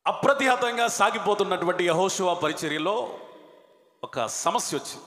అప్రతిహతంగా సాగిపోతున్నటువంటి యహోశివ పరిచర్యలో ఒక సమస్య వచ్చింది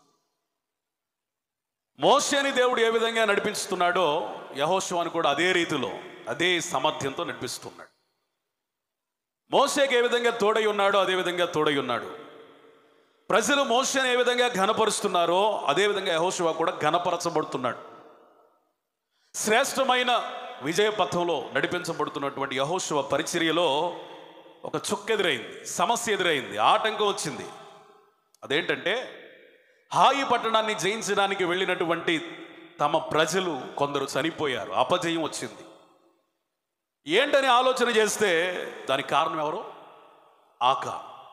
మోషేని దేవుడు ఏ విధంగా నడిపిస్తున్నాడో యహోశివాని కూడా అదే రీతిలో అదే సామర్థ్యంతో నడిపిస్తున్నాడు మోషేకి ఏ విధంగా తోడై ఉన్నాడో అదే విధంగా తోడై ఉన్నాడు ప్రజలు మోషేని ఏ విధంగా ఘనపరుస్తున్నారో అదే విధంగా యహోశివ కూడా ఘనపరచబడుతున్నాడు శ్రేష్టమైన విజయ పథంలో నడిపించబడుతున్నటువంటి యహోశివ పరిచర్యలో ఒక చుక్క ఎదురైంది సమస్య ఎదురైంది ఆటంకం వచ్చింది అదేంటంటే హాయి పట్టణాన్ని జయించడానికి వెళ్ళినటువంటి తమ ప్రజలు కొందరు చనిపోయారు అపజయం వచ్చింది ఏంటని ఆలోచన చేస్తే దానికి కారణం ఎవరు ఆకా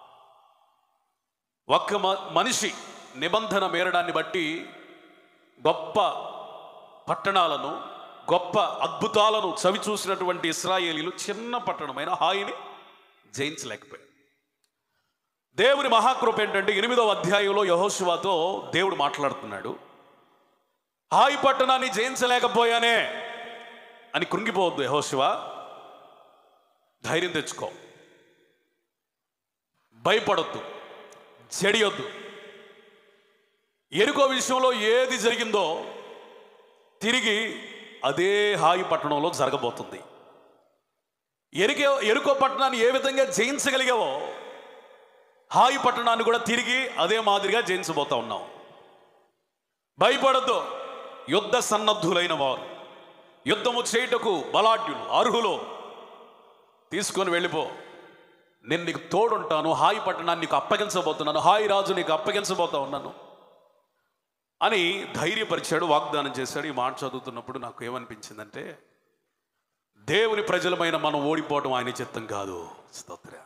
ఒక్క మ- మనిషి నిబంధన మేరడాన్ని బట్టి గొప్ప పట్టణాలను గొప్ప అద్భుతాలను చవి చూసినటువంటి ఇస్రాయేలీలు చిన్న పట్టణమైన హాయిని జయించలేకపోయారు దేవుని మహాకృప ఏంటంటే ఎనిమిదవ అధ్యాయంలో యహోశివాతో దేవుడు మాట్లాడుతున్నాడు హాయి పట్టణాన్ని జయించలేకపోయానే అని కృంగిపోవద్దు యహోశివ ధైర్యం తెచ్చుకో భయపడొద్దు చెడియొద్దు ఎరుకో విషయంలో ఏది జరిగిందో తిరిగి అదే హాయి పట్టణంలో జరగబోతుంది ఎరికే ఎరుకో పట్టణాన్ని ఏ విధంగా జయించగలిగావో హాయి పట్టణాన్ని కూడా తిరిగి అదే మాదిరిగా జయించబోతా ఉన్నాం భయపడద్దు యుద్ధ సన్నద్ధులైన వారు యుద్ధము చేయుటకు బలాఢ్యులు అర్హులు తీసుకొని వెళ్ళిపో నేను నీకు తోడుంటాను హాయి పట్టణాన్ని నీకు అప్పగించబోతున్నాను హాయి రాజు నీకు అప్పగించబోతా ఉన్నాను అని ధైర్యపరిచాడు వాగ్దానం చేశాడు ఈ మాట చదువుతున్నప్పుడు నాకు ఏమనిపించిందంటే దేవుని ప్రజలమైన మనం ఓడిపోవడం ఆయన చిత్తం కాదు స్తోత్ర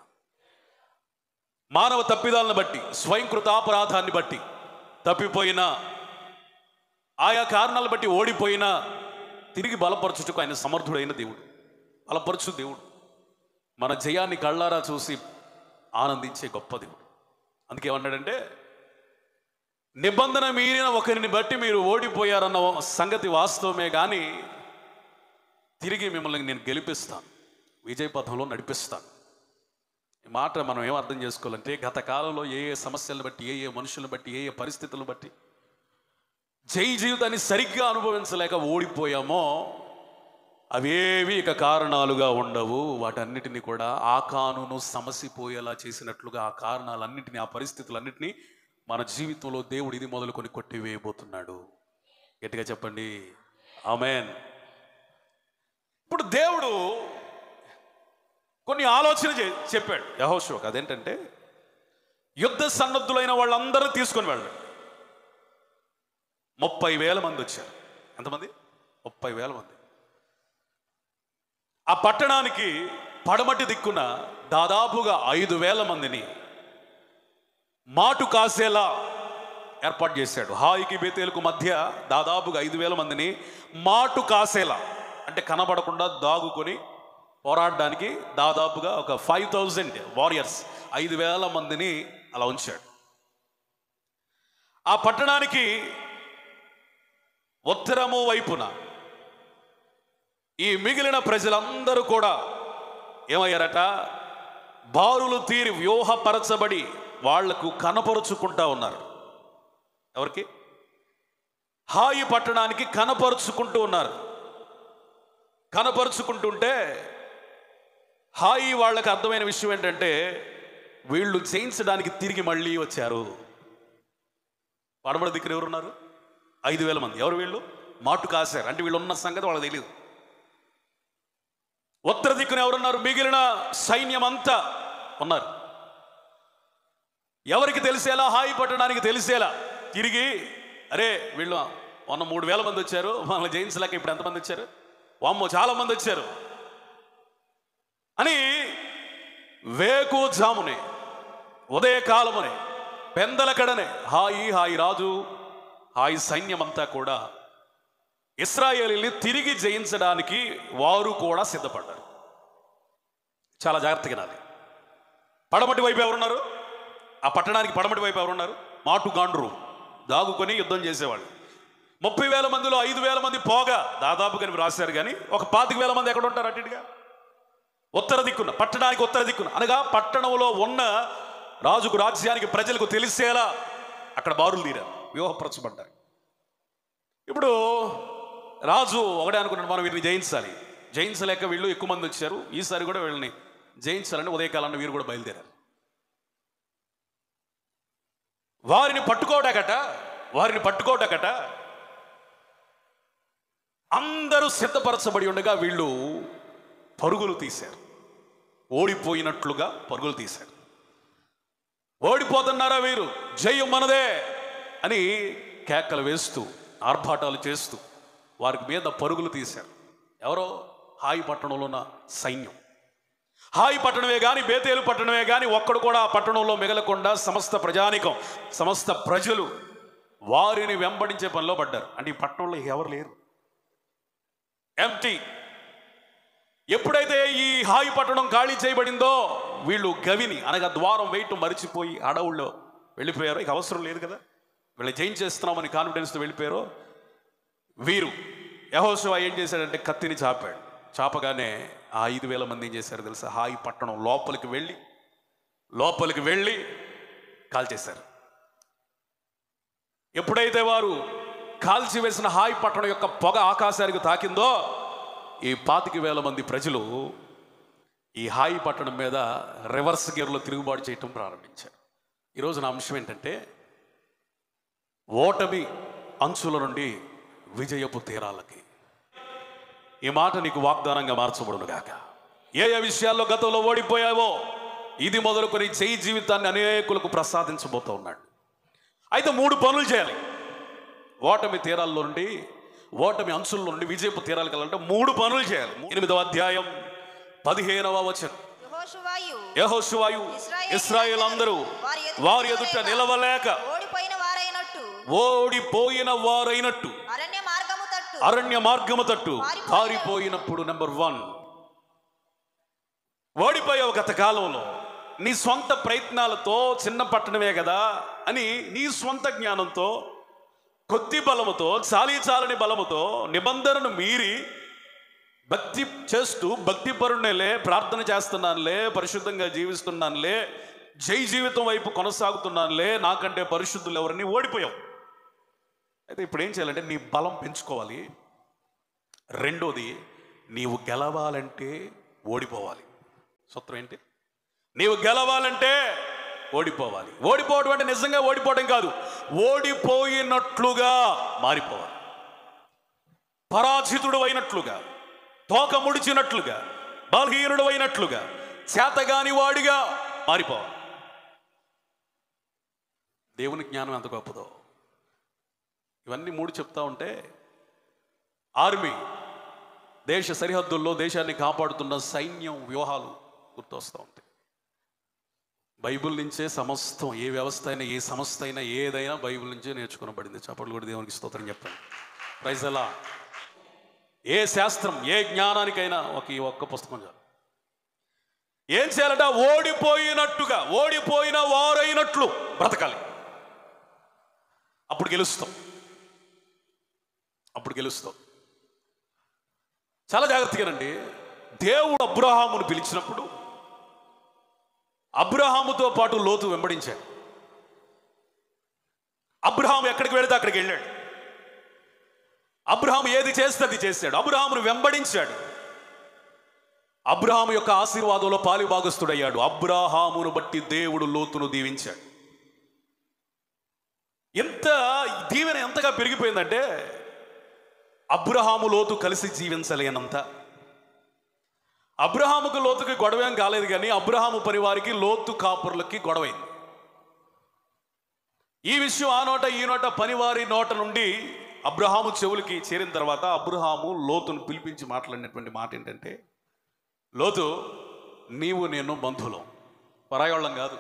మానవ తప్పిదాలను బట్టి స్వయంకృతాపరాధాన్ని బట్టి తప్పిపోయిన ఆయా కారణాలను బట్టి ఓడిపోయిన తిరిగి బలపరచుటకు ఆయన సమర్థుడైన దేవుడు బలపరచు దేవుడు మన జయాన్ని కళ్ళారా చూసి ఆనందించే గొప్ప దేవుడు అందుకే ఏమన్నాడంటే నిబంధన మీరిన ఒకరిని బట్టి మీరు ఓడిపోయారన్న సంగతి వాస్తవమే కానీ తిరిగి మిమ్మల్ని నేను గెలిపిస్తాను విజయ పథంలో నడిపిస్తాను ఈ మాట మనం ఏం అర్థం చేసుకోవాలంటే గత కాలంలో ఏ ఏ సమస్యలను బట్టి ఏ ఏ మనుషులను బట్టి ఏ ఏ పరిస్థితులను బట్టి జై జీవితాన్ని సరిగ్గా అనుభవించలేక ఓడిపోయామో అవేవి ఇక కారణాలుగా ఉండవు వాటన్నిటిని కూడా ఆ కానును సమసిపోయేలా చేసినట్లుగా ఆ కారణాలన్నింటినీ ఆ పరిస్థితులన్నింటినీ మన జీవితంలో దేవుడు ఇది మొదలుకొని కొట్టివేయబోతున్నాడు గట్టిగా చెప్పండి ఆమెన్ ఇప్పుడు దేవుడు కొన్ని ఆలోచన చే- చెప్పాడు యహోశివకు అదేంటంటే యుద్ధ సన్నద్ధులైన వాళ్ళందరూ తీసుకొని వెళ్ళండి ముప్పై వేల మంది వచ్చారు ఎంతమంది ముప్పై వేల మంది ఆ పట్టణానికి పడమటి దిక్కున దాదాపుగా ఐదు వేల మందిని మాటు కాసేలా ఏర్పాటు చేశాడు హాయికి బేతేలకు మధ్య దాదాపుగా ఐదు వేల మందిని మాటు కాసేలా అంటే కనబడకుండా దాగుకొని పోరాడడానికి దాదాపుగా ఒక ఫైవ్ థౌజండ్ వారియర్స్ ఐదు వేల మందిని అలా ఉంచాడు ఆ పట్టణానికి ఉత్తరము వైపున ఈ మిగిలిన ప్రజలందరూ కూడా ఏమయ్యారట బారులు తీరి వ్యూహపరచబడి వాళ్లకు కనపరుచుకుంటా ఉన్నారు ఎవరికి హాయి పట్టణానికి కనపరుచుకుంటూ ఉన్నారు కనపరుచుకుంటుంటే హాయి వాళ్ళకి అర్థమైన విషయం ఏంటంటే వీళ్ళు జయించడానికి తిరిగి మళ్ళీ వచ్చారు పడమడ దిక్కున ఎవరున్నారు ఐదు వేల మంది ఎవరు వీళ్ళు మాటు కాశారు అంటే వీళ్ళు ఉన్న సంగతి వాళ్ళకి తెలియదు ఉత్తర దిక్కున ఎవరున్నారు మిగిలిన సైన్యం అంతా ఉన్నారు ఎవరికి తెలిసేలా హాయి పట్టడానికి తెలిసేలా తిరిగి అరే వీళ్ళు మొన్న మూడు వేల మంది వచ్చారు మనల్ని జయించలేక ఇప్పుడు ఎంతమంది వచ్చారు వామ్మో చాలా మంది వచ్చారు అని వేకు జామునే ఉదయకాలమునే పెందలకడనే హాయి హాయి రాజు హాయి సైన్యమంతా కూడా ఇస్రాయేలీని తిరిగి జయించడానికి వారు కూడా సిద్ధపడ్డారు చాలా జాగ్రత్తగా వినాలి పడమటి వైపు ఎవరున్నారు ఆ పట్టణానికి పడమటి వైపు ఎవరున్నారు మాటు గాండ్రు దాగుకొని యుద్ధం చేసేవాళ్ళు ముప్పై వేల మందిలో ఐదు వేల మంది పోగా దాదాపుగా రాశారు కానీ ఒక పాతిక వేల మంది ఎక్కడ ఉంటారు అటు ఇటుగా ఉత్తర దిక్కున పట్టణానికి ఉత్తర దిక్కున అనగా పట్టణంలో ఉన్న రాజుకు రాజ్యానికి ప్రజలకు తెలిసేలా అక్కడ బారులు తీరారు వ్యూహపరచబడ్డారు ఇప్పుడు రాజు ఒకటే అనుకున్నాడు మనం వీరిని జయించాలి జయించలేక వీళ్ళు ఎక్కువ మంది వచ్చారు ఈసారి కూడా వీళ్ళని జయించాలని ఉదయకాలంలో వీరు కూడా బయలుదేరారు వారిని పట్టుకోవడాకట వారిని పట్టుకోవడాకట అందరూ సిద్ధపరచబడి ఉండగా వీళ్ళు పరుగులు తీశారు ఓడిపోయినట్లుగా పరుగులు తీశారు ఓడిపోతున్నారా వీరు జయం మనదే అని కేకలు వేస్తూ ఆర్భాటాలు చేస్తూ వారి మీద పరుగులు తీశారు ఎవరో హాయి పట్టణంలో ఉన్న సైన్యం హాయి పట్టణమే కానీ బేతేలు పట్టణమే కానీ ఒక్కడు కూడా ఆ పట్టణంలో మిగలకుండా సమస్త ప్రజానికం సమస్త ప్రజలు వారిని వెంబడించే పనిలో పడ్డారు అంటే ఈ పట్టణంలో ఎవరు లేరు ఎంటీ ఎప్పుడైతే ఈ హాయి పట్టణం ఖాళీ చేయబడిందో వీళ్ళు గవిని అనగా ద్వారం వేయటం మరిచిపోయి అడవుల్లో వెళ్ళిపోయారు ఇక అవసరం లేదు కదా వీళ్ళు జయించేస్తున్నామని కాన్ఫిడెన్స్తో వెళ్ళిపోయారు వీరు యహోశివ ఏం చేశాడంటే కత్తిని చాపాడు చాపగానే ఆ ఐదు వేల మంది ఏం చేశారు తెలుసా హాయి పట్టణం లోపలికి వెళ్ళి లోపలికి వెళ్ళి కాల్చేశారు ఎప్పుడైతే వారు కాల్చివేసిన హాయి పట్టణం యొక్క పొగ ఆకాశానికి తాకిందో ఈ పాతిక వేల మంది ప్రజలు ఈ హాయి పట్టణం మీద రివర్స్ గేర్లో తిరుగుబాటు చేయటం ప్రారంభించారు ఈరోజు నా అంశం ఏంటంటే ఓటమి అంచుల నుండి విజయపు తీరాలకి ఈ మాట నీకు వాగ్దానంగా మార్చబడును గాక ఏ ఏ విషయాల్లో గతంలో ఓడిపోయావో ఇది మొదలుకొని చేయి జీవితాన్ని అనేకులకు ప్రసాదించబోతూ ఉన్నాడు అయితే మూడు పనులు చేయాలి ఓటమి తీరాల్లో నుండి ఓటమి అంచుల నుండి విజయపు తీరాలకు వెళ్ళాలంటే మూడు పనులు చేయాలి ఎనిమిదవ అధ్యాయం పదిహేనవ వచనం యెహోషువాయు యెహోషువాయు ఇస్రాయేల్ అందరూ వారి ఎదుట నిలవలేక ఓడిపోయిన వారైనట్టు ఓడిపోయిన వారైనట్టు అరణ్య మార్గము తట్టు అరణ్య మార్గము తట్టు పారిపోయినప్పుడు నెంబర్ వన్ ఓడిపోయావు గత కాలంలో నీ సొంత ప్రయత్నాలతో చిన్న పట్టణమే కదా అని నీ సొంత జ్ఞానంతో కొద్ది బలముతో చాలీ చాలని బలముతో నిబంధనను మీరి భక్తి చేస్తూ భక్తి పరుణ్ణలే ప్రార్థన చేస్తున్నానులే పరిశుద్ధంగా జీవిస్తున్నానులే జై జీవితం వైపు కొనసాగుతున్నానులే నాకంటే పరిశుద్ధులు ఎవరని ఓడిపోయావు అయితే ఇప్పుడు ఏం చేయాలంటే నీ బలం పెంచుకోవాలి రెండోది నీవు గెలవాలంటే ఓడిపోవాలి సూత్రం ఏంటి నీవు గెలవాలంటే ఓడిపోవాలి ఓడిపోవడం అంటే నిజంగా ఓడిపోవడం కాదు ఓడిపోయినట్లుగా మారిపోవాలి పరాజితుడు అయినట్లుగా తోక ముడిచినట్లుగా బలహీనుడు అయినట్లుగా చేతగాని వాడిగా మారిపోవాలి దేవుని జ్ఞానం ఎంత గొప్పదో ఇవన్నీ మూడు చెప్తా ఉంటే ఆర్మీ దేశ సరిహద్దుల్లో దేశాన్ని కాపాడుతున్న సైన్యం వ్యూహాలు గుర్తొస్తూ ఉంటాయి బైబిల్ నుంచే సమస్తం ఏ వ్యవస్థ అయినా ఏ సంస్థ అయినా ఏదైనా బైబిల్ నుంచే నేర్చుకునబడింది చప్పట్లు కూడా దేవునికి స్తోత్రం చెప్పండి ప్రైజ్ ఎలా ఏ శాస్త్రం ఏ జ్ఞానానికైనా ఒక ఈ ఒక్క పుస్తకం చాలు ఏం చేయాలంటే ఓడిపోయినట్టుగా ఓడిపోయిన వారైనట్లు బ్రతకాలి అప్పుడు గెలుస్తాం అప్పుడు గెలుస్తాం చాలా జాగ్రత్తగానండి దేవుడు అబ్రహామును పిలిచినప్పుడు అబ్రహాముతో పాటు లోతు వెంబడించాడు అబ్రహాం ఎక్కడికి వెళితే అక్కడికి వెళ్ళాడు అబ్రహాం ఏది చేస్తే అది చేశాడు అబ్రహామును వెంబడించాడు అబ్రహాము యొక్క ఆశీర్వాదంలో పాలిభాగస్తుడయ్యాడు అబ్రహామును బట్టి దేవుడు లోతును దీవించాడు ఎంత దీవెన ఎంతగా పెరిగిపోయిందంటే అబ్రహాము లోతు కలిసి జీవించలేనంత అబ్రహాముకు లోతుకి గొడవేం కాలేదు కానీ అబ్రహాము పరివారికి లోతు కాపుర్లకి గొడవైంది ఈ విషయం ఆ నోట ఈ నోట పనివారి నోట నుండి అబ్రహాము చెవులకి చేరిన తర్వాత అబ్రహాము లోతును పిలిపించి మాట్లాడినటువంటి మాట ఏంటంటే లోతు నీవు నేను బంధువులం పరాయోళ్ళం కాదు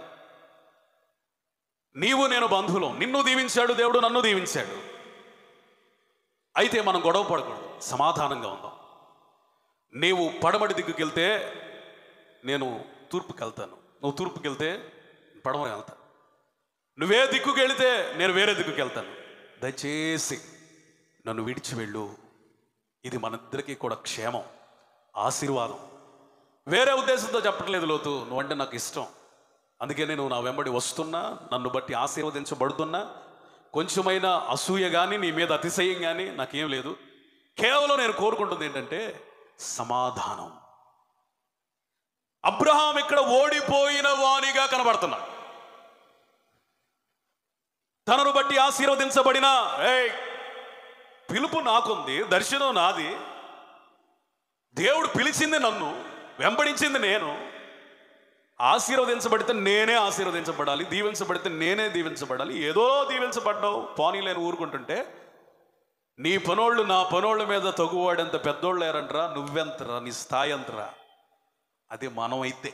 నీవు నేను బంధువులం నిన్ను దీవించాడు దేవుడు నన్ను దీవించాడు అయితే మనం గొడవ పడకూడదు సమాధానంగా ఉందాం నీవు పడమటి దిక్కుకి వెళ్తే నేను తూర్పుకి వెళ్తాను నువ్వు తూర్పుకి వెళ్తే పడమని వెళ్తాను నువ్వే దిక్కుకి వెళితే నేను వేరే దిక్కుకి వెళ్తాను దయచేసి నన్ను విడిచి వెళ్ళు ఇది మనిద్దరికీ కూడా క్షేమం ఆశీర్వాదం వేరే ఉద్దేశంతో చెప్పట్లేదు లోతు నువ్వంటే నాకు ఇష్టం అందుకనే నువ్వు నా వెంబడి వస్తున్నా నన్ను బట్టి ఆశీర్వదించబడుతున్నా కొంచెమైనా అసూయ కానీ నీ మీద అతిశయం కానీ నాకేం లేదు కేవలం నేను కోరుకుంటుంది ఏంటంటే సమాధానం అబ్రహాం ఇక్కడ ఓడిపోయిన వానిగా కనబడుతున్నా తనను బట్టి ఆశీర్వదించబడిన ఏయ్ పిలుపు నాకుంది దర్శనం నాది దేవుడు పిలిచింది నన్ను వెంబడించింది నేను ఆశీర్వదించబడితే నేనే ఆశీర్వదించబడాలి దీవించబడితే నేనే దీవించబడాలి ఏదో దీవించబడ్డావు పోనీ లేని ఊరుకుంటుంటే నీ పనోళ్ళు నా పనోళ్ళ మీద తగువాడంత పెద్దోళ్ళు లేరంటరా నువ్వెంతరా నీ స్థాయి ఎంతరా అది మనం అయితే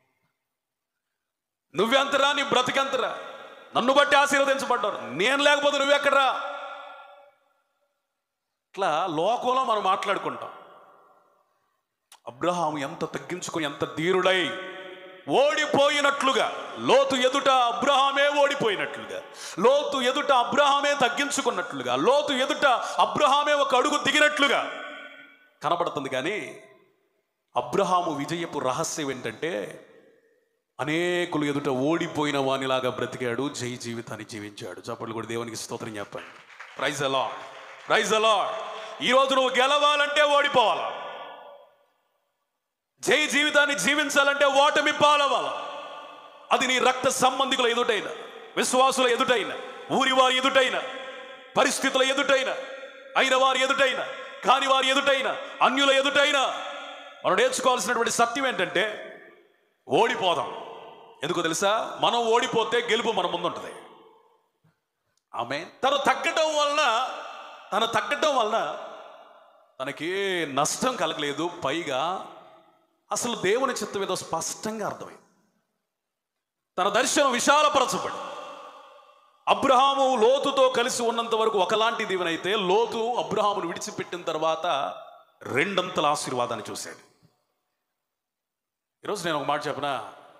నువ్వెంతరా నీ బ్రతికెంతరా నన్ను బట్టి ఆశీర్వదించబడ్డారు నేను లేకపోతే నువ్వెక్కడరా ఇట్లా లోకంలో మనం మాట్లాడుకుంటాం అబ్రహాం ఎంత తగ్గించుకొని ఎంత ధీరుడై ఓడిపోయినట్లుగా లోతు ఎదుట అబ్రహామే ఓడిపోయినట్లుగా లోతు ఎదుట అబ్రహామే తగ్గించుకున్నట్లుగా లోతు ఎదుట అబ్రహామే ఒక అడుగు దిగినట్లుగా కనబడుతుంది కానీ అబ్రహాము విజయపు రహస్యం ఏంటంటే అనేకులు ఎదుట ఓడిపోయిన వానిలాగా బ్రతికాడు జై జీవితాన్ని జీవించాడు చప్పట్లు కూడా దేవునికి స్తోత్రం చెప్పండి ప్రైజ్ అలా ప్రైజ్ అలా ఈరోజు నువ్వు గెలవాలంటే ఓడిపోవాలా జై జీవితాన్ని జీవించాలంటే ఓటమి పాలవాల అది నీ రక్త సంబంధికుల ఎదుటైన విశ్వాసుల ఎదుటైన ఊరి వారి ఎదుటైన పరిస్థితుల ఎదుటైన అయిన వారి ఎదుటైన కాని వారి ఎదుటైన అన్యుల ఎదుటైన మనం నేర్చుకోవాల్సినటువంటి సత్యం ఏంటంటే ఓడిపోదాం ఎందుకో తెలుసా మనం ఓడిపోతే గెలుపు మన ముందుంటుంది ఆమె తను తగ్గటం వలన తను తగ్గటం వలన తనకి ఏ నష్టం కలగలేదు పైగా అసలు దేవుని చిత్తం ఏదో స్పష్టంగా అర్థమైంది తన దర్శనం విశాలపరచబడి అబ్రహాము లోతుతో కలిసి ఉన్నంత వరకు ఒకలాంటి దీవెనైతే లోతు అబ్రహామును విడిచిపెట్టిన తర్వాత రెండంతల ఆశీర్వాదాన్ని చూశాడు ఈరోజు నేను ఒక మాట చెప్పనా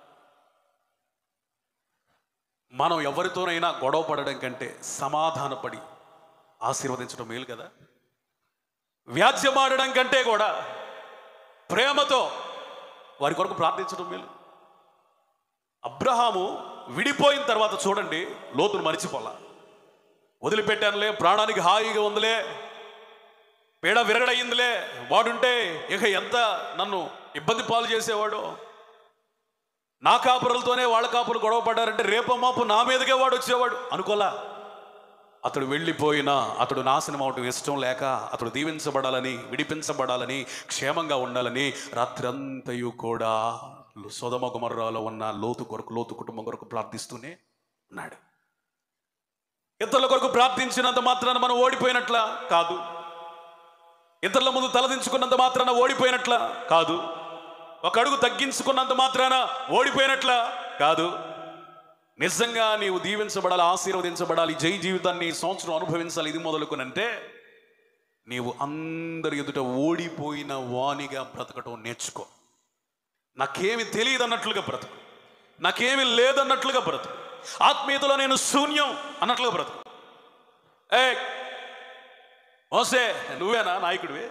మనం ఎవరితోనైనా గొడవ పడడం కంటే సమాధానపడి ఆశీర్వదించడం మేలు కదా వ్యాజ్యమాడడం కంటే కూడా ప్రేమతో వారి కొరకు ప్రార్థించడం మేలు అబ్రహాము విడిపోయిన తర్వాత చూడండి లోతును మరిచిపోలా వదిలిపెట్టానులే ప్రాణానికి హాయిగా ఉందిలే పీడ విరగడయిందిలే వాడుంటే ఇక ఎంత నన్ను ఇబ్బంది పాలు చేసేవాడు నా కాపురలతోనే వాళ్ళ కాపులు గొడవ పడ్డారంటే రేపో మాపు నా మీదకే వాడు వచ్చేవాడు అనుకోలా అతడు వెళ్ళిపోయినా అతడు నాశనం అవటం ఇష్టం లేక అతడు దీవించబడాలని విడిపించబడాలని క్షేమంగా ఉండాలని రాత్రంతయు కూడా సోదమ గుమర్రాలో ఉన్న లోతు కొరకు లోతు కుటుంబం కొరకు ప్రార్థిస్తూనే ఉన్నాడు ఇతరుల కొరకు ప్రార్థించినంత మాత్రాన మనం ఓడిపోయినట్ల కాదు ఇతరుల ముందు తలదించుకున్నంత మాత్రాన ఓడిపోయినట్ల కాదు ఒక అడుగు తగ్గించుకున్నంత మాత్రాన ఓడిపోయినట్ల కాదు నిజంగా నీవు దీవించబడాలి ఆశీర్వదించబడాలి జై జీవితాన్ని ఈ సంవత్సరం అనుభవించాలి ఇది మొదలుకునంటే నీవు అందరి ఎదుట ఓడిపోయిన వానిగా బ్రతకటం నేర్చుకో నాకేమి తెలియదు అన్నట్లుగా బ్రతుకు నాకేమి లేదన్నట్లుగా బ్రతుకు ఆత్మీయతలో నేను శూన్యం అన్నట్లుగా బ్రతుకు ఏ మోసే నువ్వేనా నాయకుడివి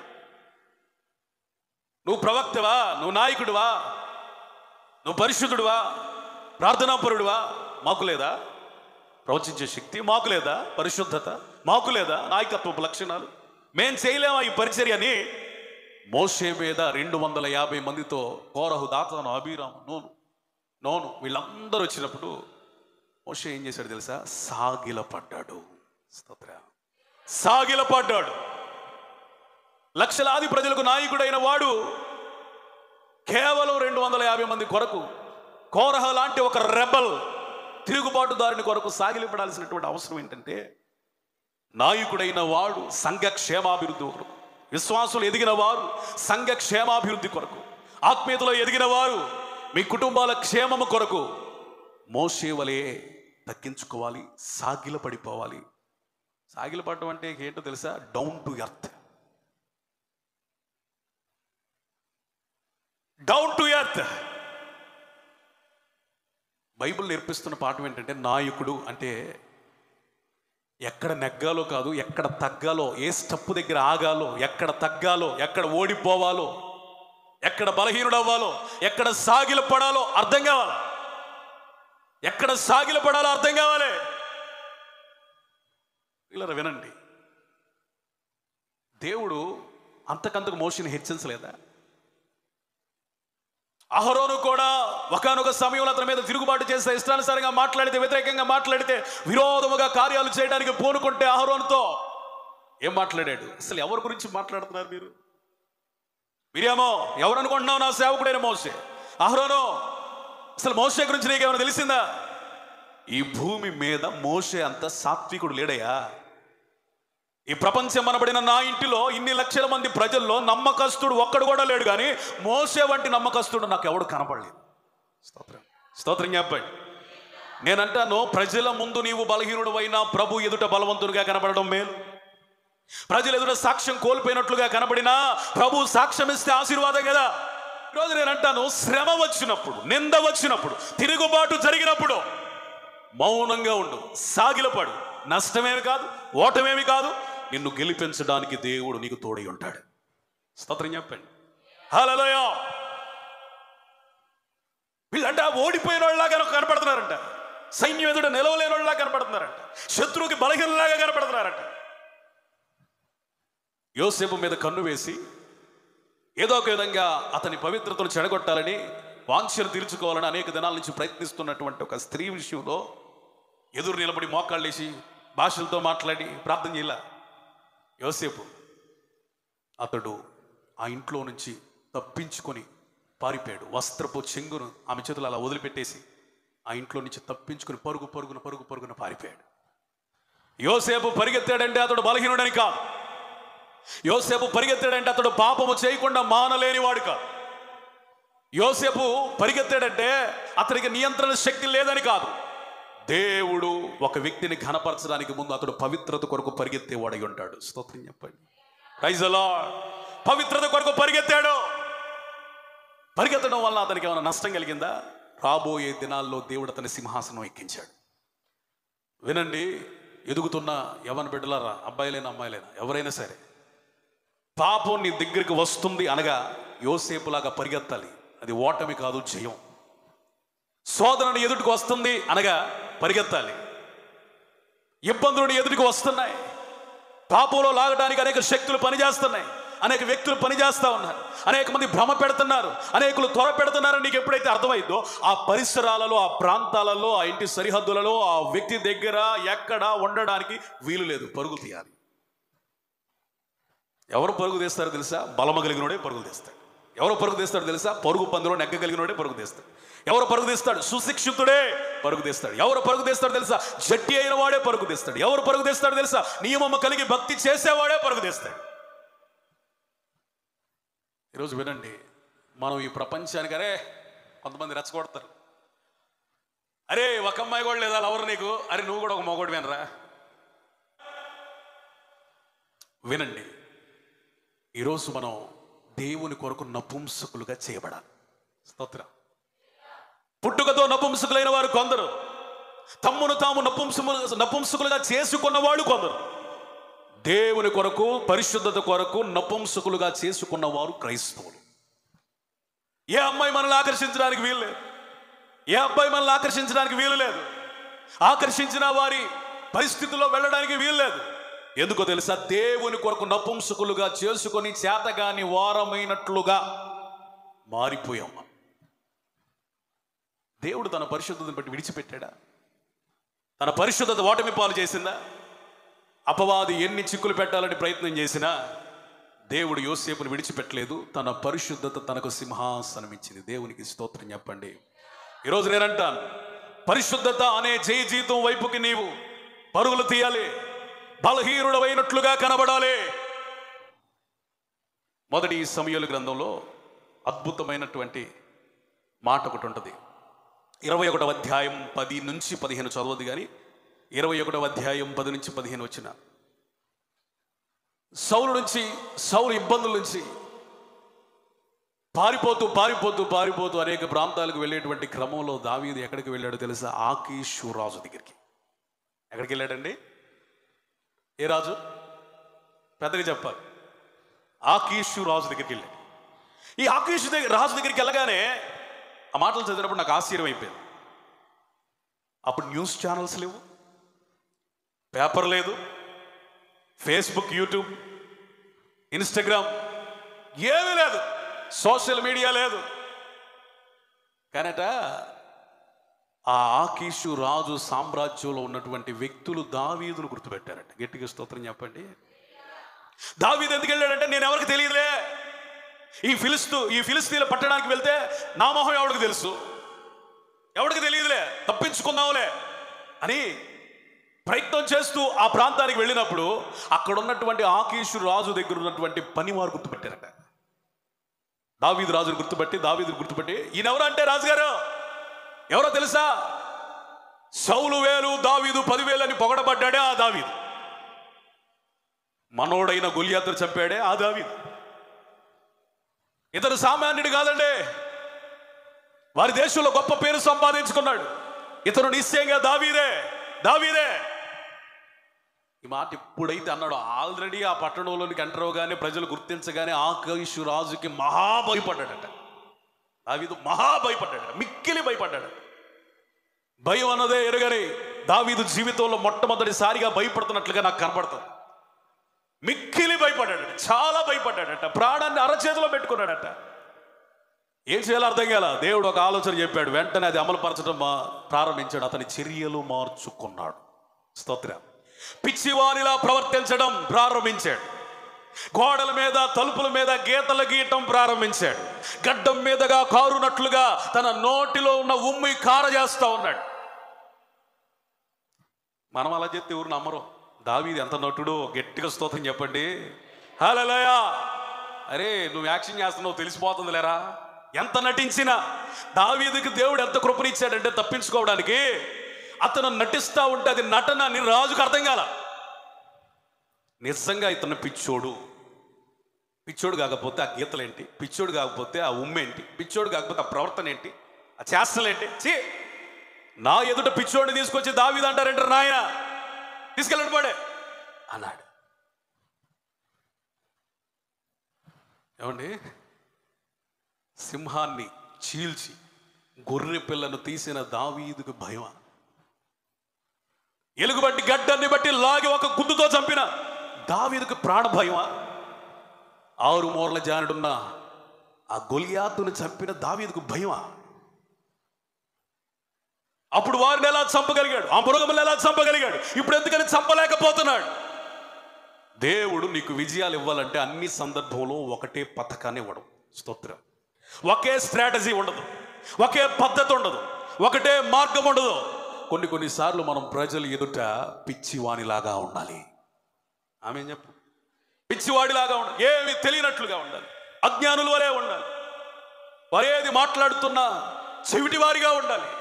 నువ్వు ప్రవక్తవా నువ్వు నాయకుడివా నువ్వు పరిశుద్ధుడువా ప్రార్థనాపరుడువా మాకు లేదా ప్రవచించే శక్తి మాకు లేదా పరిశుద్ధత మాకు లేదా నాయకత్వపు లక్షణాలు మేం చేయలేమా ఈ పరిచర్యని మోసే మీద రెండు వందల యాభై మందితో కోరహు దాతాను అభిరాము నోను నోను వీళ్ళందరూ వచ్చినప్పుడు మోసే ఏం చేశాడు తెలుసా సాగిల పడ్డాడు స్తోత్ర సాగిల పడ్డాడు లక్షలాది ప్రజలకు నాయకుడైన వాడు కేవలం రెండు వందల యాభై మంది కొరకు కోరహ లాంటి ఒక రెబల్ తిరుగుబాటుదారుని కొరకు సాగిలిపడాల్సినటువంటి అవసరం ఏంటంటే నాయకుడైన వాడు సంఘ క్షేమాభివృద్ధి కొరకు విశ్వాసులు ఎదిగిన వారు సంఘ క్షేమాభివృద్ధి కొరకు ఆత్మీయతలో ఎదిగిన వారు మీ కుటుంబాల క్షేమము కొరకు మోసే వలె తగ్గించుకోవాలి సాగిల పడిపోవాలి సాగిల పడడం అంటే ఏంటో తెలుసా down to earth down to earth Bible నేర్పిస్తున్న పాఠం ఏంటంటే నాయకుడు అంటే ఎక్కడ నెగ్గాలో కాదు ఎక్కడ తగ్గాలో ఏ స్టెప్ దగ్గర ఆగాలో ఎక్కడ తగ్గాలో ఎక్కడ ఓడిపోవాలో ఎక్కడ బలహీనుడు అవ్వాలో ఎక్కడ సాగిల పడాలో అర్థం కావాలి ఎక్కడ సాగిల పడాలో అర్థం కావాలి ఇలా వినండి దేవుడు అంతకంతకు మోషన్ హెచ్చరించలేదా అహరోను కూడా ఒకనొక సమయంలో అతని మీద తిరుగుబాటు చేస్తే ఇష్టానుసారంగా మాట్లాడితే వ్యతిరేకంగా మాట్లాడితే విరోధముగా కార్యాలు చేయడానికి పూనుకుంటే అహరోనుతో ఏం మాట్లాడాడు అసలు ఎవరి గురించి మాట్లాడుతున్నారు మీరు మీరేమో ఎవరు అనుకుంటున్నావు నా సేవకుడైన మోసే అహరోను అసలు మోసే గురించి నీకేమైనా తెలిసిందా ఈ భూమి మీద మోసే అంత సాత్వికుడు లేడయ్యా ఈ ప్రపంచం అనబడిన నా ఇంటిలో ఇన్ని లక్షల మంది ప్రజల్లో నమ్మకస్తుడు ఒక్కడు కూడా లేడు కానీ మోసే వంటి నమ్మకస్తుడు నాకు ఎవడు కనపడలేదు స్తోత్రం స్తోత్రం చెప్పండి నేనంటాను ప్రజల ముందు నీవు బలహీనుడు అయినా ప్రభు ఎదుట బలవంతుడిగా కనబడడం మేలు ప్రజలు ఎదుట సాక్ష్యం కోల్పోయినట్లుగా కనబడినా ప్రభు సాక్ష్యం ఇస్తే ఆశీర్వాదం కదా ఈరోజు నేను అంటాను శ్రమ వచ్చినప్పుడు నింద వచ్చినప్పుడు తిరుగుబాటు జరిగినప్పుడు మౌనంగా ఉండు సాగిలపడు నష్టమేమి కాదు ఓటమేమి కాదు నిన్ను గెలిపించడానికి దేవుడు నీకు తోడై ఉంటాడు స్తోత్రం చెప్పండి హలోయ వీళ్ళంట ఓడిపోయిన వాళ్ళలాగా కనపడుతున్నారంట సైన్యం ఎదుట నిలవలేని వాళ్ళలా కనపడుతున్నారంట శత్రువుకి బలహీనలాగా కనపడుతున్నారంట యోసేపు మీద కన్ను వేసి ఏదో ఒక విధంగా అతని పవిత్రతను చెడగొట్టాలని వాంఛను తీర్చుకోవాలని అనేక దినాల నుంచి ప్రయత్నిస్తున్నటువంటి ఒక స్త్రీ విషయంలో ఎదురు నిలబడి మోకాళ్ళేసి భాషలతో మాట్లాడి ప్రార్థన చేయాల యోసేపు అతడు ఆ ఇంట్లో నుంచి తప్పించుకొని పారిపోయాడు వస్త్రపు చెంగును ఆమె చేతులు అలా వదిలిపెట్టేసి ఆ ఇంట్లో నుంచి తప్పించుకొని పరుగు పరుగున పరుగు పరుగున పారిపోయాడు యోసేపు పరిగెత్తాడంటే అతడు బలహీనుడని కాదు యోసేపు పరిగెత్తాడంటే అతడు పాపము చేయకుండా మానలేని వాడు కాదు యోసేపు పరిగెత్తాడంటే అతనికి నియంత్రణ శక్తి లేదని కాదు దేవుడు ఒక వ్యక్తిని ఘనపరచడానికి ముందు అతడు పవిత్రత కొరకు పరిగెత్తేవాడై ఉంటాడు స్తోత్రం చెప్పండి Praise the Lord. పవిత్రత కొరకు పరిగెత్తాడు పరిగెత్తడం వల్ల అతనికి ఏమైనా నష్టం కలిగిందా రాబోయే దినాల్లో దేవుడు అతని సింహాసనం ఎక్కించాడు వినండి ఎదుగుతున్న యవన బిడ్డలారా అబ్బాయిలైనా అమ్మాయిలైనా ఎవరైనా సరే పాపం నీ దగ్గరికి వస్తుంది అనగా యోసేపులాగా పరిగెత్తాలి అది ఓటమి కాదు జయం శోధనను ఎదుటికి వస్తుంది అనగా పరిగెత్తాలి ఇబ్బందులు ఎదుటికి వస్తున్నాయి పాపంలో లాగడానికి అనేక శక్తులు పనిచేస్తున్నాయి అనేక వ్యక్తులు పనిచేస్తా ఉన్నారు అనేక మంది భ్రమ పెడుతున్నారు అనేకులు త్వర పెడుతున్నారని నీకు ఎప్పుడైతే అర్థమైందో ఆ పరిసరాలలో ఆ ప్రాంతాలలో ఆ ఇంటి సరిహద్దులలో ఆ వ్యక్తి దగ్గర ఎక్కడ ఉండడానికి వీలు లేదు పరుగు తీయాలి ఎవరు పరుగు తీస్తారో తెలుసా బలమ కలిగినోడే పరుగు తీస్తాడు ఎవరు పరుగు తీస్తాడో తెలుసా పరుగు పందులో నెగ్గగలిగినోడే పరుగు తీస్తాడు ఎవరు పరుగు తీస్తాడు సుశిక్షితుడే పరుగు తీస్తాడు ఎవరు పరుగు తీస్తాడో తెలుసా జట్టి అయిన వాడే పరుగు తీస్తాడు ఎవరు పరుగు తీస్తాడో తెలుసా నియమము కలిగి భక్తి చేసేవాడే పరుగు తీస్తాడు ఈరోజు వినండి మనం ఈ ప్రపంచానికి అరే కొంతమంది రెచ్చగొడతారు అరే ఒక అమ్మాయి కూడా లేదా ఎవరు నీకు అరే నువ్వు కూడా ఒక మొగోడు వినరా వినండి ఈరోజు మనం దేవుని కొరకు నపుంసకులుగా చేయబడాలి స్తోత్రం పుట్టుకతో నపుంసకులైన వారు కొందరు తమ్మును తాము నపుంసము నపుంసకులుగా చేసుకున్న వాళ్ళు కొందరు దేవుని కొరకు పరిశుద్ధత కొరకు నపుంసకులుగా చేసుకున్న వారు క్రైస్తవులు ఏ అమ్మాయి మనల్ని ఆకర్షించడానికి వీలు లేదు ఏ అబ్బాయి మనల్ని ఆకర్షించడానికి వీలు లేదు ఆకర్షించిన వారి పరిస్థితుల్లో వెళ్ళడానికి వీలు లేదు ఎందుకో తెలుసా దేవుని కొరకు నపుంసకులుగా చేసుకొని చేతగాని వారమైనట్లుగా మారిపోయాం మనం. దేవుడు తన పరిశుద్ధతను బట్టి విడిచిపెట్టాడా తన పరిశుద్ధత ఓటమి పాలు చేసిందా అపవాది ఎన్ని చిక్కులు పెట్టాలని ప్రయత్నం చేసినా దేవుడు యోసేపును విడిచిపెట్టలేదు తన పరిశుద్ధత తనకు సింహాసనం ఇచ్చింది దేవునికి స్తోత్రం చెప్పండి ఈరోజు నేనంటాను పరిశుద్ధత అనే జయ జీతం వైపుకి నీవు పరుగులు తీయాలి బలహీనుడమైనట్లుగా కనబడాలి మొదటి సమయాల గ్రంథంలో అద్భుతమైనటువంటి మాట ఒకటి ఉంటుంది ఇరవై ఒకటవ అధ్యాయం పది నుంచి పదిహేను చదవద్దు కానీ ఇరవై ఒకటవ అధ్యాయం పది నుంచి పదిహేను వచ్చిన సౌలు నుంచి సౌలు ఇబ్బందుల నుంచి పారిపోతూ పారిపోతూ పారిపోతూ అనేక ప్రాంతాలకు వెళ్ళేటువంటి క్రమంలో దావీదు ఎక్కడికి వెళ్ళాడో తెలుసా ఆకీషు రాజు దగ్గరికి ఎక్కడికి వెళ్ళాడండి ఏ రాజు పెద్దగా చెప్పాలి ఆకీషు రాజు దగ్గరికి వెళ్ళాడు ఈ ఆకీష్ దగ్గర రాజు దగ్గరికి వెళ్ళగానే ఆ మాటలు చదివినప్పుడు నాకు ఆశ్చర్యం అయిపోయింది అప్పుడు న్యూస్ ఛానల్స్ లేవు పేపర్ లేదు ఫేస్బుక్ యూట్యూబ్ ఇన్స్టాగ్రామ్ ఏమీ లేదు సోషల్ మీడియా లేదు కానట ఆ ఆకీషు రాజు సామ్రాజ్యంలో ఉన్నటువంటి వ్యక్తులు దావీదును గుర్తుపెట్టారట గట్టిగా స్తోత్రం చెప్పండి దావీదు ఎందుకు వెళ్ళాడంటే నేను ఎవరికి తెలియదులే ఈ ఫిలిస్తు ఈ ఫిలిస్తీన్ల పట్టణానికి వెళ్తే నా మొహం ఎవరికి తెలుసు ఎవరికి తెలియదులే తప్పించుకుందాంలే అని ప్రయత్నం చేస్తూ ఆ ప్రాంతానికి వెళ్ళినప్పుడు అక్కడ ఉన్నటువంటి ఆకీషు రాజు దగ్గర ఉన్నటువంటి పనివారు గుర్తుపెట్టారట దావీదు రాజును గుర్తుపట్టి దావీదు గుర్తుపట్టి ఈయన ఎవరు అంటే రాజుగారు ఎవరో తెలుసా సౌలు వేలు దావీదు పదివేలు అని పొగడబడ్డాడే ఆ దావీదు మనోడైన గొలియాతరు చంపాడే ఆ దావీదు ఇతను సామాన్యుడు కాదండి వారి దేశంలో గొప్ప పేరు సంపాదించుకున్నాడు ఇతను నిశ్చయంగా దావీదే దావీదే ఈ మాట ఎప్పుడైతే అన్నాడో ఆల్రెడీ ఆ పట్టణంలోనికి ఎంటర్ అవగానే ప్రజలు గుర్తించగానే ఆకైషు రాజుకి మహా భయపడ్డాడట దావీదు మహా భయపడ్డాడు మిక్కిలి భయపడ్డాడు భయం అన్నదే ఎరగని దావీదు జీవితంలో మొట్టమొదటిసారిగా భయపడుతున్నట్లుగా నాకు కనపడుతుంది మిక్కిలి భయపడ్డాడట చాలా భయపడ్డాడట ప్రాణాన్ని అరచేతిలో పెట్టుకున్నాడట ఏం చేయాలో అర్థం కాల దేవుడు ఒక ఆలోచన చెప్పాడు వెంటనే అది అమలు పరచడం మా- ప్రారంభించాడు అతని చర్యలు మార్చుకున్నాడు స్తోత్రం పిచ్చివానిలా ప్రవర్తించడం ప్రారంభించాడు గోడల మీద తలుపుల మీద గీతలు గీయటం ప్రారంభించాడు గడ్డం మీదగా కారునట్లుగా తన నోటిలో ఉన్న ఉమ్మి కార చేస్తా ఉన్నాడు మనం అలా చెప్తే ఎవరు నమ్మరు దావీది ఎంత నటుడో గట్టిగా స్తోత్రం చెప్పండి హలోయా అరే నువ్వు యాక్షన్ చేస్తున్నావు తెలిసిపోతుంది లేరా ఎంత నటించినా దావీదుకి దేవుడు ఎంత కృపనిచ్చాడంటే తప్పించుకోవడానికి అతను నటిస్తా ఉంటే అది నటన అని రాజుకు అర్థం కాల నిజంగా ఇతను పిచ్చోడు పిచ్చోడు కాకపోతే ఆ గీతలేంటి పిచ్చోడు కాకపోతే ఆ ఉమ్మేంటి పిచ్చోడు కాకపోతే ఆ ప్రవర్తన ఏంటి ఆ చేష్టలేంటి చీ నా ఎదుట పిచ్చోడిని తీసుకొచ్చి దావీదు అంటారంటే నాయన తీసుకెళ్ళండి పడే అన్నాడు ఏమండి సింహాన్ని చీల్చి గొర్రె పిల్లను తీసిన దావీదుకు భయమా ఎలుగుబట్టి గడ్డాన్ని బట్టి లాగి ఒక గుద్దుతో చంపిన దావీదుకు ప్రాణ భయమా ఆరు మూరల జానుడున్న ఆ గొలియాతును చంపిన దావీదుకు భయమా అప్పుడు వారిని ఎలా చంపగలిగాడు ఆ మృగములను ఎలా చంపగలిగాడు ఇప్పుడు ఎందుకని చంపలేకపోతున్నాడు దేవుడు నీకు విజయాలు ఇవ్వాలంటే అన్ని సందర్భంలో ఒకటే పథకాన్ని ఇవ్వడం స్తోత్రం ఒకే స్ట్రాటజీ ఉండదు ఒకే పద్ధతి ఉండదు ఒకటే మార్గం ఉండదు కొన్ని కొన్నిసార్లు మనం ప్రజలు ఎదుట పిచ్చివాణిలాగా ఉండాలి ఆమె చెప్పు పిచ్చివాడిలాగా ఉండాలి ఏమి తెలియనట్లుగా ఉండాలి అజ్ఞానుల వరే ఉండాలి వారేది మాట్లాడుతున్నా చెవిటివారిగా ఉండాలి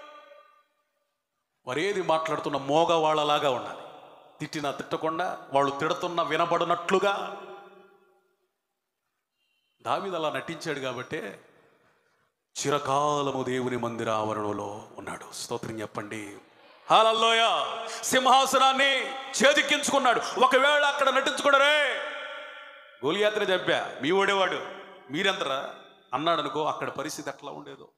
వారేది మాట్లాడుతున్న మోగవాళ్ళలాగా ఉండాలి తిట్టినా తిట్టకుండా వాళ్ళు తిడుతున్నా వినబడినట్లుగా దావీదు అలా నటించాడు కాబట్టే చిరకాలము దేవుని మందిర ఆవరణలో ఉన్నాడు స్తోత్రం చెప్పండి హాలల్లోయ సింహాసనాన్ని చేజిక్కించుకున్నాడు ఒకవేళ అక్కడ నటించుకోడరే గోలియాత్ర చెప్పా మీ ఓడేవాడు మీరెంతరా అన్నాడు అనుకో అక్కడ పరిస్థితి ఎట్లా ఉండేదో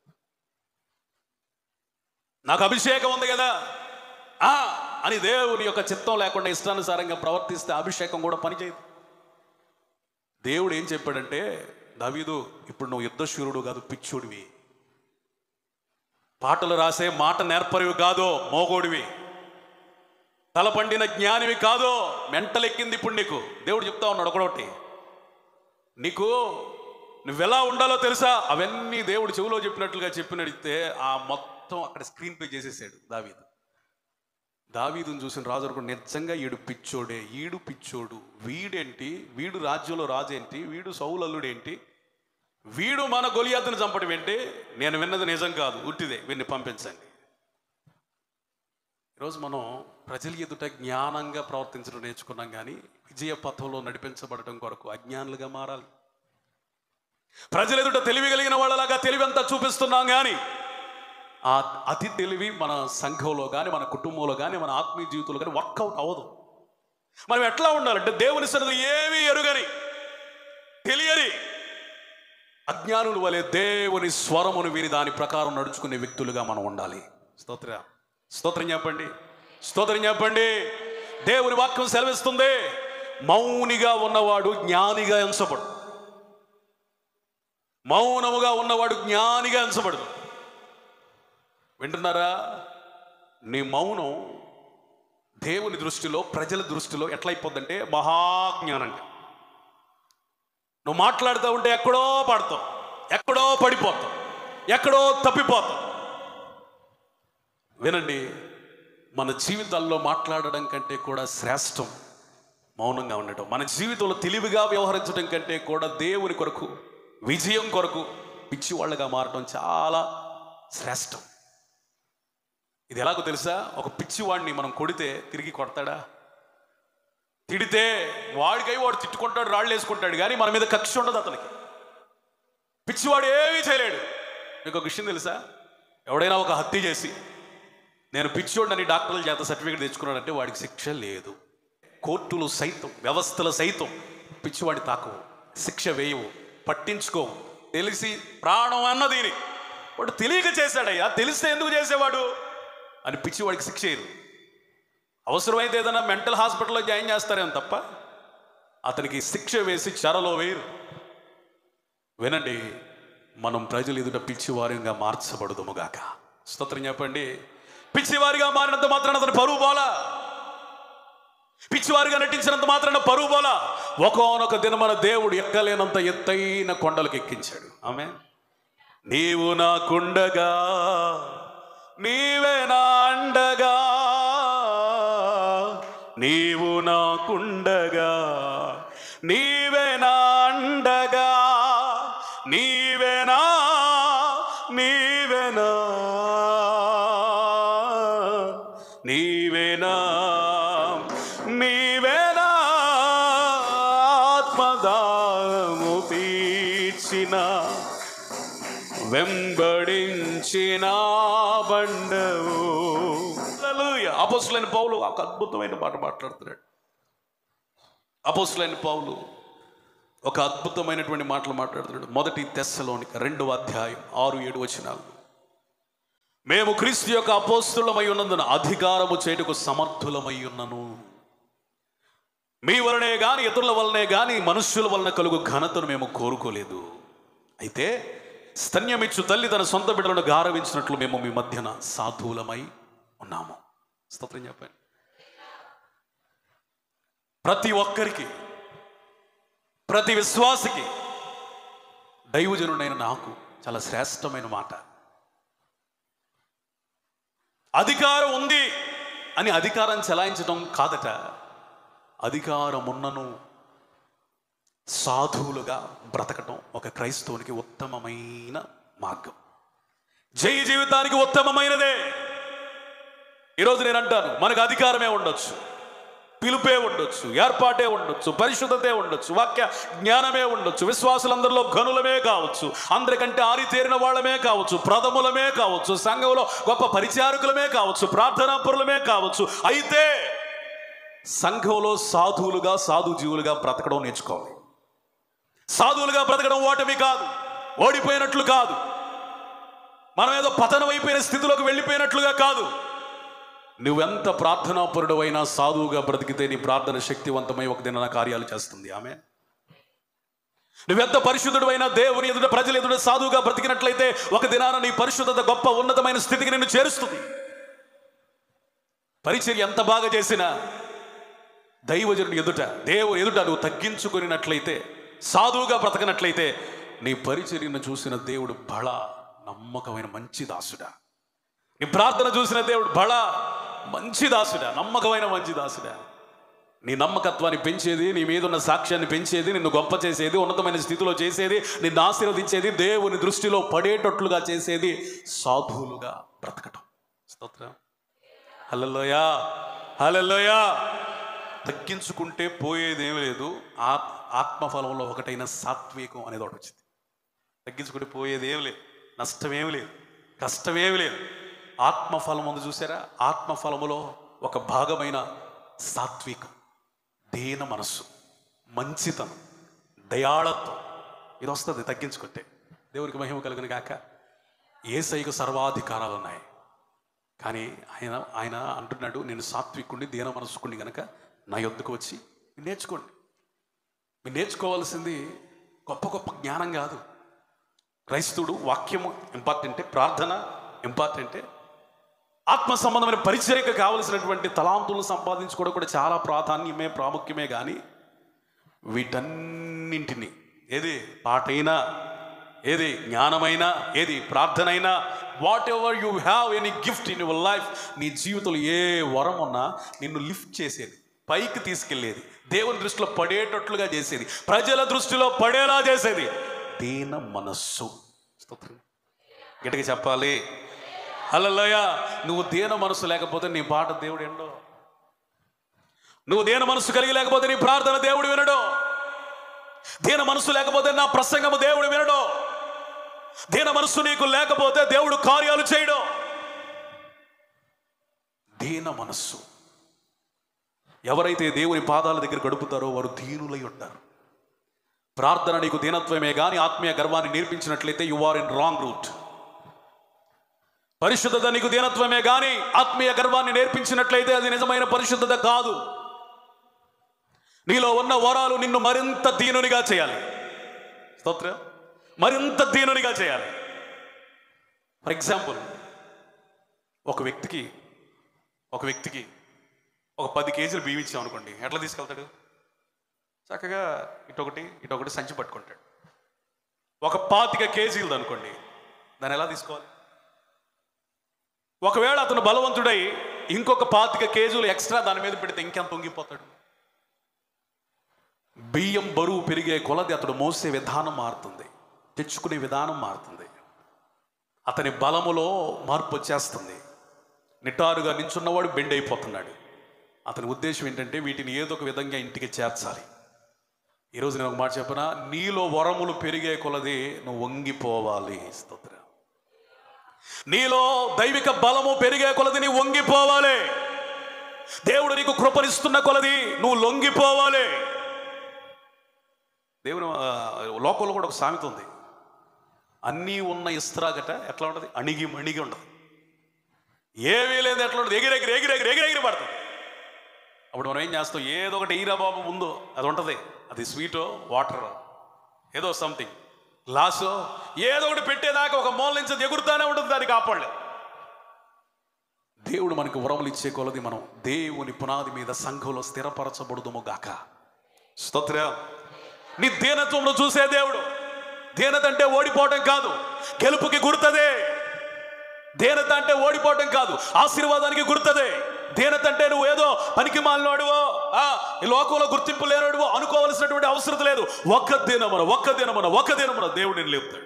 నాకు అభిషేకం ఉంది కదా ఆ అని దేవుని యొక్క చిత్తం లేకుండా ఇష్టానుసారంగా ప్రవర్తిస్తే అభిషేకం కూడా పనిచేయదు దేవుడు ఏం చెప్పాడంటే దావీదు ఇప్పుడు నువ్వు యుద్ధశూరుడు కాదు పిచ్చోడివి పాటలు రాసే మాట నేర్పరివి కాదో మోగోడివి తలపండిన జ్ఞానివి కాదో మెంటలెక్కింది ఇప్పుడు నీకు దేవుడు చెప్తా ఉన్నాడు ఒకడొకటి నీకు నువ్వెలా ఉండాలో తెలుసా అవన్నీ దేవుడు చెవిలో చెప్పినట్లుగా చెప్పినడితే ఆ మొత్తం అక్కడ స్క్రీన్ పే చేసేసాడు దావీదు దావీదుని చూసిన రాజు అనుకో నిజంగా ఈడు పిచ్చోడే ఈడు పిచ్చోడు వీడేంటి వీడు రాజ్యంలో రాజు ఏంటి వీడు సౌలల్లుడేంటి వీడు మన గొలియాతుని చంపడం ఏంటి నేను విన్నది నిజం కాదు ఉట్టిదే వీడిని పంపించండి ఈరోజు మనం ప్రజల ఎదుట జ్ఞానంగా ప్రవర్తించడం నేర్చుకున్నాం కానీ విజయ పథంలో నడిపించబడటం కొరకు అజ్ఞానులుగా మారాలి ప్రజల ఎదుట తెలివి కలిగిన వాళ్ళలాగా తెలివి అంతా చూపిస్తున్నాం కానీ ఆ అతి తెలివి మన సంఘంలో కానీ మన కుటుంబంలో కానీ మన ఆత్మీయ జీవితంలో కానీ వర్కౌట్ అవ్వదు మనం ఎట్లా ఉండాలంటే దేవుని సన్నిధి ఏమీ ఎరుగని తెలియని అజ్ఞానుల వలె దేవుని స్వరమును విని దాని ప్రకారం నడుచుకునే వ్యక్తులుగా మనం ఉండాలి స్తోత్ర స్తోత్రం చెప్పండి స్తోత్రం చెప్పండి దేవుని వాక్యం సెలవిస్తుంది మౌనిగా ఉన్నవాడు జ్ఞానిగా ఎంచబడు మౌనముగా ఉన్నవాడు జ్ఞానిగా ఎంచబడు వింటున్నారా నీ మౌనం దేవుని దృష్టిలో ప్రజల దృష్టిలో ఎట్లయిపోద్దంటే మహాజ్ఞానంగా నువ్వు మాట్లాడుతూ ఉంటే ఎక్కడో పడతావు ఎక్కడో పడిపోతావు ఎక్కడో తప్పిపోతావు వినండి మన జీవితాల్లో మాట్లాడడం కంటే కూడా శ్రేష్టం మౌనంగా ఉండటం మన జీవితంలో తెలివిగా వ్యవహరించడం కంటే కూడా దేవుని కొరకు విజయం కొరకు పిచ్చివాళ్ళగా మారడం చాలా శ్రేష్టం ఇది ఎలాగో తెలుసా ఒక పిచ్చివాడిని మనం కొడితే తిరిగి కొడతాడా తిడితే వాడికై వాడు తిట్టుకుంటాడు రాళ్ళు వేసుకుంటాడు కానీ మన మీద కక్ష ఉండదు అతనికి పిచ్చివాడు ఏమీ చేయలేడు మీకు ఒక విషయం తెలుసా ఎవడైనా ఒక హత్య చేసి నేను పిచ్చోడని డాక్టర్ల చేత సర్టిఫికేట్ తెచ్చుకున్నాడంటే వాడికి శిక్ష లేదు కోర్టులు సైతం వ్యవస్థలు సైతం పిచ్చివాడి తాకవు శిక్ష వేయవు పట్టించుకోవు తెలిసి ప్రాణం అన్నది వాడు తెలియక చేశాడయ్యా తెలిస్తే ఎందుకు చేసేవాడు అని పిచ్చివాడికి శిక్ష వేయరు అవసరమైతే ఏదైనా మెంటల్ హాస్పిటల్లో జాయిన్ చేస్తారేమో తప్ప అతనికి శిక్ష వేసి చెరలో వేయరు వినండి మనం ప్రజలు ఎదుట పిచ్చివారిగా మార్చబడదుముగాక స్తోత్రం చెప్పండి పిచ్చివారిగా మారినంత మాత్రాన అతను పరువు పోలా పిచ్చివారిగా నటించినంత మాత్రాన పరువు పోలా ఒకనొక దినమన దేవుడు ఎక్కలేనంత ఎత్తైన కొండలకు ఎక్కించాడు ఆమె నీవు నాకుండగా నీవే నా అండగా నీవు నాకుండగా నీవే నా అండగా నీవేనా నీవేనా నీవేనా నీవేనా ఆత్మదాము తీర్చిన వెంబడించిన బండవు అపోసులైన పౌలు ఒక అద్భుతమైన మాట మాట్లాడుతున్నాడు అపోసులైన పౌలు ఒక అద్భుతమైనటువంటి మాటలు మాట్లాడుతున్నాడు మొదటి తెస్సలోనికి రెండవ అధ్యాయం ఆరు ఏడు వచనాలు మేము క్రీస్తు యొక్క అపోస్తులమై ఉన్నందున అధికారము చేటుకు సమర్థులమై ఉన్నను మీ వలనే గాని ఇతరుల వలనే గాని మనుష్యుల వలన కలుగు ఘనతను మేము కోరుకోలేదు అయితే స్తన్యమిచ్చు తల్లి తన సొంత బిడ్డలను గారవించినట్లు మేము మీ మధ్యన సాధువులమై ఉన్నాము స్తోత్రం చెప్పండి ప్రతి ఒక్కరికి ప్రతి విశ్వాసికి దైవజనుడైన నాకు చాలా శ్రేష్టమైన మాట అధికారం ఉంది అని అధికారం చెలాయించడం కాదట అధికారం ఉన్నను సాధువులుగా బ్రతకటం ఒక క్రైస్తవునికి ఉత్తమమైన మార్గం జై జీవితానికి ఉత్తమమైనదే ఈరోజు నేను అంటాను మనకు అధికారమే ఉండొచ్చు పిలుపే ఉండొచ్చు ఏర్పాటే ఉండొచ్చు పరిశుద్ధతే ఉండొచ్చు వాక్య జ్ఞానమే ఉండొచ్చు విశ్వాసులందరిలో గనులమే కావచ్చు అందరికంటే ఆరితేరిన వాళ్ళమే కావచ్చు ప్రథములమే కావచ్చు సంఘంలో గొప్ప పరిచారకులమే కావచ్చు ప్రార్థనా పరులమే కావచ్చు అయితే సంఘంలో సాధువులుగా సాధు జీవులుగా బ్రతకడం నేర్చుకోవాలి సాధువులుగా బ్రతకడం ఓటమి కాదు ఓడిపోయినట్లు కాదు మనం ఏదో పతనం అయిపోయిన స్థితిలోకి వెళ్ళిపోయినట్లుగా కాదు నువ్వెంత ప్రార్థనాపరుడు అయినా సాధువుగా బ్రతికితే నీ ప్రార్థన శక్తివంతమై ఒక దిన కార్యాలు చేస్తుంది ఆమె నువ్వెంత పరిశుద్ధుడు అయినా దేవుని ఎదుట ప్రజలు ఎదుట సాధువుగా బ్రతికినట్లయితే ఒక దినాన నీ పరిశుద్ధత గొప్ప ఉన్నతమైన స్థితికి నిన్ను చేరుస్తుంది పరిచర్య ఎంత బాగా చేసినా దైవజనుడి ఎదుట దేవుని ఎదుట నువ్వు తగ్గించుకున్నట్లయితే సాధువుగా బ్రతకనట్లయితే నీ పరిచర్యను చూసిన దేవుడు బళ నమ్మకమైన మంచి దాసుడా నీ ప్రార్థన చూసిన దేవుడు బళ మంచి దాసుడా నమ్మకమైన మంచి దాసుడా నీ నమ్మకత్వాన్ని పెంచేది నీ మీద ఉన్న సాక్ష్యాన్ని పెంచేది నిన్ను గొప్ప చేసేది ఉన్నతమైన స్థితిలో చేసేది నిన్ను ఆశీర్వదించేది దేవుని దృష్టిలో పడేటట్లుగా చేసేది సాధువులుగా బ్రతకటం స్తోత్రం హల్లలోయా హల్లలోయా తగ్గించుకుంటే పోయేది ఏమీ లేదు ఆత్ ఆత్మఫలంలో ఒకటైన సాత్వికం అనేది ఒకటి వచ్చింది తగ్గించుకుంటే పోయేది ఏమి లేదు నష్టమేమి లేదు కష్టమేమి లేదు ఆత్మఫలం ఉంది చూసారా ఆత్మఫలములో ఒక భాగమైన సాత్వికం దీన మనస్సు మంచితనం దయాళత్వం ఇది వస్తుంది తగ్గించుకుంటే దేవునికి మహిమ కలిగిన గాక ఏసైకు సర్వాధికారాలు ఉన్నాయి కానీ ఆయన ఆయన అంటున్నాడు నేను సాత్వికుణ్ణి దీన మనసుకుని గనక నా యొద్దకు వచ్చి మీరు నేర్చుకోండి మీరు నేర్చుకోవాల్సింది గొప్ప గొప్ప జ్ఞానం కాదు క్రైస్తవుడు వాక్యము ఇంపార్టెంటే ప్రార్థన ఇంపార్టెంటే ఆత్మ సంబంధమైన పరిచర్యకు కావలసినటువంటి తలాంతులు సంపాదించుకోవడం కూడా చాలా ప్రాధాన్యమే ప్రాముఖ్యమే కానీ వీటన్నింటినీ ఏది పాటైనా ఏది జ్ఞానమైనా ఏది ప్రార్థనైనా whatever you have any gift in your life నీ జీవితంలో ఏ వరం ఉన్నా నిన్ను లిఫ్ట్ చేసేది పైకి తీసుకెళ్లేది దేవుని దృష్టిలో పడేటట్లుగా చేసేది ప్రజల దృష్టిలో పడేలా చేసేది దీన మనస్సు స్తోత్రం గట్టిగా చెప్పాలి హల్లెలూయ నువ్వు దీన మనసు లేకపోతే నీ పాట దేవుడు ఎండో నువ్వు దీన మనసు కలిగి లేకపోతే నీ ప్రార్థన దేవుడు వినడు దీన మనసు లేకపోతే నా ప్రసంగము దేవుడు వినడు దీన మనసు నీకు లేకపోతే దేవుడు కార్యాలు చేయడు దీన మనస్సు ఎవరైతే దేవుని పాదాల దగ్గర గడుపుతారో వారు దీనులై ఉంటారు ప్రార్థన నీకు దీనత్వమే కానీ ఆత్మీయ గర్వాన్ని నేర్పించినట్లయితే you are in wrong route పరిశుద్ధత నీకు దీనత్వమే కానీ ఆత్మీయ గర్వాన్ని నేర్పించినట్లయితే అది నిజమైన పరిశుద్ధత కాదు నీలో ఉన్న వరాలు నిన్ను మరింత దీనునిగా చేయాలి స్తోత్రం మరింత దీనునిగా చేయాలి ఫర్ ఎగ్జాంపుల్ ఒక వ్యక్తికి ఒక వ్యక్తికి ఒక పది కేజీలు బియ్యం ఇచ్చాం అనుకోండి ఎట్లా తీసుకెళ్తాడు చక్కగా ఇటొకటి ఇటొకటి సంచి పట్టుకుంటాడు ఒక పాతిక కేజీలు అనుకోండి దాన్ని ఎలా తీసుకోవాలి ఒకవేళ అతను బలవంతుడై ఇంకొక పాతిక కేజీలు ఎక్స్ట్రా దాని మీద పెడితే ఇంకెంత పొంగిపోతాడు బియ్యం బరువు పెరిగే కొలది అతడు మోసే విధానం మారుతుంది తెచ్చుకునే విధానం మారుతుంది అతని బలములో మార్పు వచ్చేస్తుంది నిటారుగా నించున్నవాడు బెండ్ అయిపోతున్నాడు అతని ఉద్దేశం ఏంటంటే వీటిని ఏదో ఒక విధంగా ఇంటికి చేర్చాలి ఈరోజు నేను ఒక మాట చెప్పనా నీలో వరములు పెరిగే కొలది నువ్వు వంగిపోవాలి స్తోత్రం నీలో దైవిక బలము పెరిగే కొలది నీ వంగిపోవాలి దేవుడు నీకు కృపనిస్తున్న కొలది నువ్వు లొంగిపోవాలి దేవుని ఆ, లోకంలో కూడా ఒక సామెత ఉంది అన్నీ ఉన్న ఇస్త్రాగట ఎట్లా ఉంటుంది అణిగి మణిగి ఉండదు ఏమీ లేదు ఎట్లా ఉంటుంది ఎగిరి ఎగిరి ఎగిరి ఎగిరి ఎగిరి ఎగిరి పడుతుంది అప్పుడు మనం ఏం చేస్తాం ఏదో ఒకటి ఈరా బాబు ముందు అది ఉంటుంది అది స్వీటో వాటర్ ఏదో సంథింగ్ గ్లాసు ఏదో ఒకటి పెట్టేదాకా ఒక మూల నుంచి అది ఎగురుతానే ఉంటుంది దాన్ని కాపాడలేదు దేవుడు మనకు వరములు ఇచ్చే కొలది మనం దేవుని పునాది మీద సంఘంలో స్థిరపరచబడుదుము గాక స్తోత్ర నీ దీనత్వంలో చూసే దేవుడు దీనత అంటే ఓడిపోవటం కాదు గెలుపుకి గుర్తదే దీనత అంటే ఓడిపోవటం కాదు ఆశీర్వాదానికి గుర్తదే దీనత అంటే నువ్వు ఏదో పనికి మాలినవాడువో ఆ, ఈ లోకంలో గుర్తింపు లేనివాడువో అనుకోవలసినటువంటి అవసరం లేదు ఒక్క దినమున ఒక్క దినమున ఒక్క దినమున దేవుడిని లేపుతాడు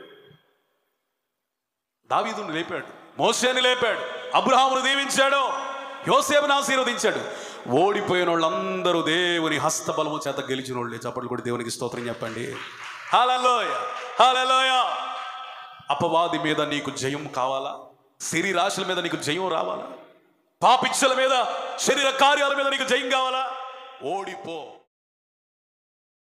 దావీదుని లేపాడు మోసేని లేపాడు అబ్రహామును దీవించాడు యోసేపును ఆశీర్వదించాడు ఓడిపోయిన వాళ్ళందరూ దేవుని హస్తబలము చేత గెలిచిన వాళ్ళే చప్పట్లు కూడా దేవునికి స్తోత్రం చెప్పండి హల్లెలూయ హల్లెలూయ అపవాది మీద నీకు జయం కావాలా శరీరాశల మీద నీకు జయం రావాలా పాపిచ్చల మీద శరీర కార్యాల మీద నీకు జయం కావాలా ఓడిపో